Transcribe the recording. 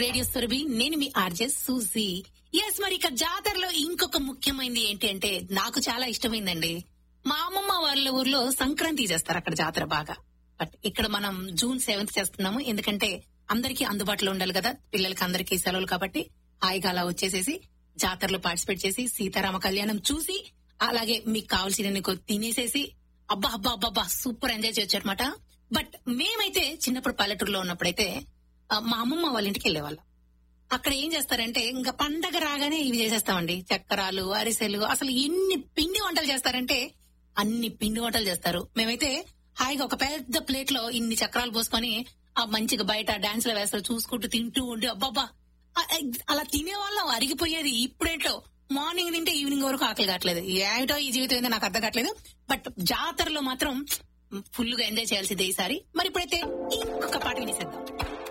radio Surabhi నేను మీ RJ suji yes మరి ఇక జాతరలో ఇంకొక ముఖ్యమైనది ఏంటి అంటే నాకు చాలా ఇష్టమైందండి మా అమ్మమ్మ వాళ్ళ ఊర్లో సంక్రాంతి చేస్తారు అక్కడ జాతర బాగా బట్ ఇక్కడ మనం జూన్ సెవెంత్ చేస్తున్నాము ఎందుకంటే అందరికీ అందుబాటులో ఉండాలి కదా పిల్లలకి అందరికీ సెలవులు కాబట్టి హాయిగా అలా వచ్చేసేసి జాతరలో పార్టిసిపేట్ చేసి సీతారామ కళ్యాణం చూసి అలాగే మీకు కావాల్సిన తినేసేసి అబ్బా అబ్బా అబ్బా అబ్బా సూపర్ ఎంజాయ్ చేయొచ్చు అనమాట బట్ మేమైతే చిన్నప్పుడు పల్లెటూరులో ఉన్నప్పుడైతే ఆ, మా అమ్మమ్మ వాళ్ళ ఇంటికి వెళ్ళేవాళ్ళం అక్కడ ఏం చేస్తారంటే ఇంకా పండగ రాగానే ఇవి చేసేస్తామండి చక్కరాలు అరిసెలు అసలు ఎన్ని పిండి వంటలు చేస్తారంటే అన్ని పిండి వంటలు చేస్తారు మేమైతే హాయిగా ఒక పెద్ద ప్లేట్ లో ఇన్ని చక్రాలు పోసుకొని ఆ మంచిగా బయట డాన్స్ లో వేస్తారు చూసుకుంటూ తింటూ ఉండి అబ్బాబ్బా ఆ, అలా తినేవాళ్ళం అరిగిపోయేది ఇప్పుడేంటో మార్నింగ్ తింటే ఈవినింగ్ వరకు ఆకలి కావట్లేదు ఏమిటో ఈ జీవితం ఏందో నాకు అర్థం కావట్లేదు బట్ జాతరలో మాత్రం ఫుల్ గా ఎంజాయ్ చేయాల్సిందే ఈసారి మరి ఇప్పుడైతే ఇంకొక పాట వినేసేద్దాం